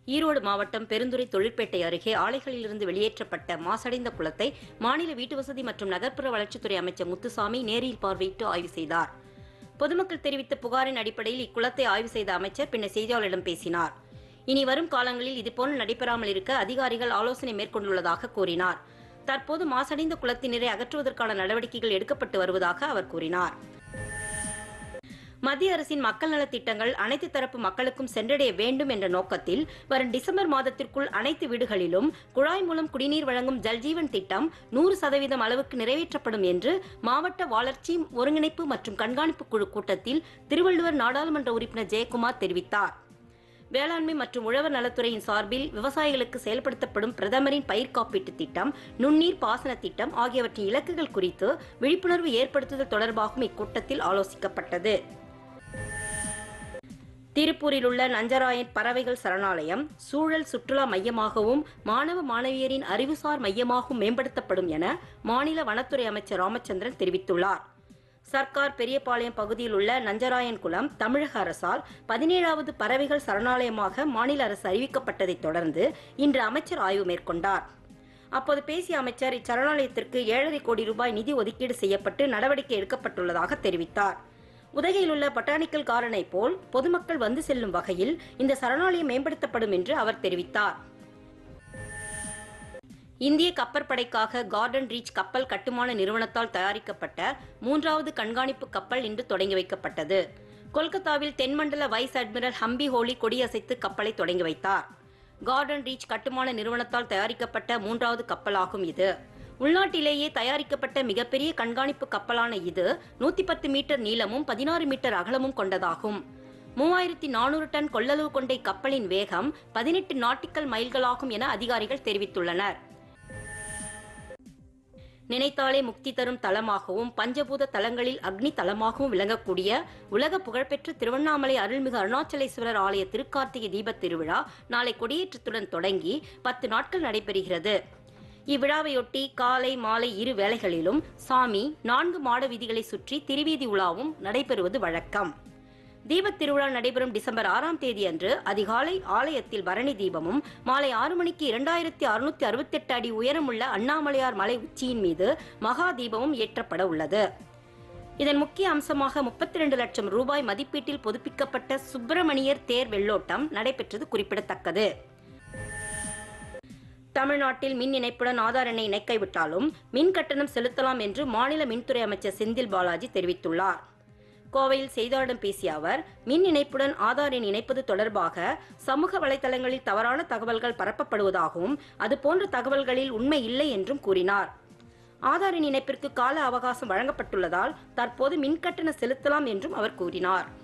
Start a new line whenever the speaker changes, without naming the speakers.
ஈரோடு மாவட்டம் பெருந்துறை தொழிற்பேட்டை அருகே ஆலைகளிலிருந்து வெளியேற்றப்பட்ட மாசடைந்த குளத்தை மாநில வீட்டுவசதி மற்றும் நகர்ப்புற வளர்ச்சித்துறை அமைச்சர் முத்துசாமி நேரில் பார்வையிட்டு ஆய்வு செய்தார் பொதுமக்கள் தெரிவித்த புகாரின் அடிப்படையில் இக்குளத்தை ஆய்வு செய்த அமைச்சர் பின்னர் செய்தியாளர்களிடம் பேசினார் இனி வரும் காலங்களில் இதுபோன்று நடைபெறாமல் இருக்க அதிகாரிகள் ஆலோசனை மேற்கொண்டுள்ளதாக கூறினார் தற்போது மாசடைந்த குளத்தின் நீரை அகற்றுவதற்கான நடவடிக்கைகள் எடுக்கப்பட்டு வருவதாக அவர் கூறினார் மத்திய அரசின் மக்கள் நலத் திட்டங்கள் அனைத்து தரப்பு மக்களுக்கும் சென்றடைய வேண்டும் என்ற நோக்கத்தில் வரும் டிசம்பர் மாதத்திற்குள் அனைத்து வீடுகளிலும் குழாய் மூலம் குடிநீர் வழங்கும் ஜல்ஜீவன் திட்டம் நூறு சதவீதம் அளவுக்கு நிறைவேற்றப்படும் என்று மாவட்ட வளர்ச்சி ஒருங்கிணைப்பு மற்றும் கண்காணிப்பு குழு கூட்டத்தில் திருவள்ளுவர் நாடாளுமன்ற உறுப்பினர் ஜெயக்குமார் தெரிவித்தார் வேளாண்மை மற்றும் உழவர் நலத்துறையின் சார்பில் விவசாயிகளுக்கு செயல்படுத்தப்படும் பிரதமரின் பயிர் காப்பீட்டு திட்டம் நுண்ணீர் பாசன திட்டம் ஆகியவற்றின் இலக்குகள் குறித்து விழிப்புணர்வு ஏற்படுத்துதல் தொடர்பாகவும் இக்கூட்டத்தில் ஆலோசிக்கப்பட்டது திருப்பூரில் உள்ள நஞ்சராயன் பறவைகள் சரணாலயம் சூழல் சுற்றுலா மையமாகவும் மாணவ மாணவியரின் அறிவுசார் மையமாகவும் மேம்படுத்தப்படும் என மாநில வனத்துறை அமைச்சர் ராமச்சந்திரன் தெரிவித்துள்ளார் சர்க்கார் பெரியபாளையம் பகுதியில் உள்ள நஞ்சராயன் குளம் தமிழக அரசால் பதினேழாவது பறவைகள் சரணாலயமாக மாநில அரசு அறிவிக்கப்பட்டதைத் தொடர்ந்து இன்று அமைச்சர் ஆய்வு மேற்கொண்டார் அப்போது பேசிய அமைச்சர் இச்சரணாலயத்திற்கு ஏழரை கோடி ரூபாய் நிதி ஒதுக்கீடு செய்யப்பட்டு நடவடிக்கை எடுக்கப்பட்டுள்ளதாக தெரிவித்தார் உதகையில் உள்ள பொட்டானிக்கல் கார்டனை போல் பொதுமக்கள் வந்து செல்லும் வகையில் இந்த சரணாலயம் மேம்படுத்தப்படும் என்று அவர் தெரிவித்தார் இந்திய கப்பற்படைக்காக கார்டன் ரீச் கப்பல் கட்டுமான நிறுவனத்தால் தயாரிக்கப்பட்ட மூன்றாவது கண்காணிப்பு கப்பல் இன்று தொடங்கி வைக்கப்பட்டது கொல்கத்தாவில் தென்மண்டல வைஸ் அட்மிரல் ஹம்பி ஹோலி கொடியசைத்து கப்பலை தொடங்கி வைத்தார் கார்டன் ரீச் கட்டுமான நிறுவனத்தால் தயாரிக்கப்பட்ட மூன்றாவது கப்பலாகும் இது உள்நாட்டிலேயே தயாரிக்கப்பட்ட மிகப்பெரிய கண்காணிப்பு கப்பலான இது நூத்தி பத்து மீட்டர் நீளமும் பதினாறு மீட்டர் அகலமும் கொண்டதாகும் மூவாயிரத்தி நானூறு டன் கொள்ளளவு கொண்ட இக்கப்பலின் வேகம் பதினெட்டு நாட்டிக்கல் மைல்களாகும் என அதிகாரிகள் தெரிவித்துள்ளனர் நினைத்தாலே முக்தி தரும் தலமாகவும் பஞ்சபூத தலங்களில் அக்னி தலமாகவும் விளங்கக்கூடிய உலக புகழ்பெற்ற திருவண்ணாமலை அருள்மிகு அருணாச்சலேஸ்வரர் ஆலய திருக்கார்த்திகை தீபத் திருவிழா நாளை கொடியேற்றத்துடன் தொடங்கி பத்து நாட்கள் நடைபெறுகிறது இவ்விழாவையொட்டி காலை மாலை இரு வேளைகளிலும் சாமி நான்கு மாட வீதிகளை சுற்றி திருவீதி உலாவும் நடைபெறுவது வழக்கம் தீபத் திருவிழா நடைபெறும் டிசம்பர் ஆறாம் தேதி அன்று அதிகாலை ஆலயத்தில் பரணி தீபமும் மாலை ஆறு மணிக்கு இரண்டாயிரத்தி அறுநூத்தி அறுபத்தெட்டு அடி உயரமுள்ள அண்ணாமலையார் மலை உச்சியின் மீது மகா தீபமும் ஏற்றப்பட உள்ளது இதன் முக்கிய அம்சமாக முப்பத்தி ரெண்டு லட்சம் ரூபாய் மதிப்பீட்டில் புதுப்பிக்கப்பட்ட சுப்பிரமணியர் தேர் வெள்ளோட்டம் நடைபெற்றது குறிப்பிடத்தக்கது தமிழ்நாட்டில் மின் இணைப்புடன் ஆதார் எண்ணை இணைக்கைவிட்டாலும் மின் கட்டணம் செலுத்தலாம் என்று மாநில மின்துறை அமைச்சர் செந்தில் பாலாஜி தெரிவித்துள்ளார் கோவையில் செய்தியாளர்களிடம் பேசிய அவர் மின் இணைப்புடன் ஆதார் எண் இணைப்பது தொடர்பாக சமூக வலைதளங்களில் தவறான தகவல்கள் பரப்பப்படுவதாகவும் அதுபோன்ற தகவல்களில் உண்மை இல்லை என்றும் கூறினார் ஆதார் எண் இணைப்பிற்கு கால அவகாசம் வழங்கப்பட்டுள்ளதால் தற்போது மின் கட்டணம் செலுத்தலாம் என்றும் அவர் கூறினார்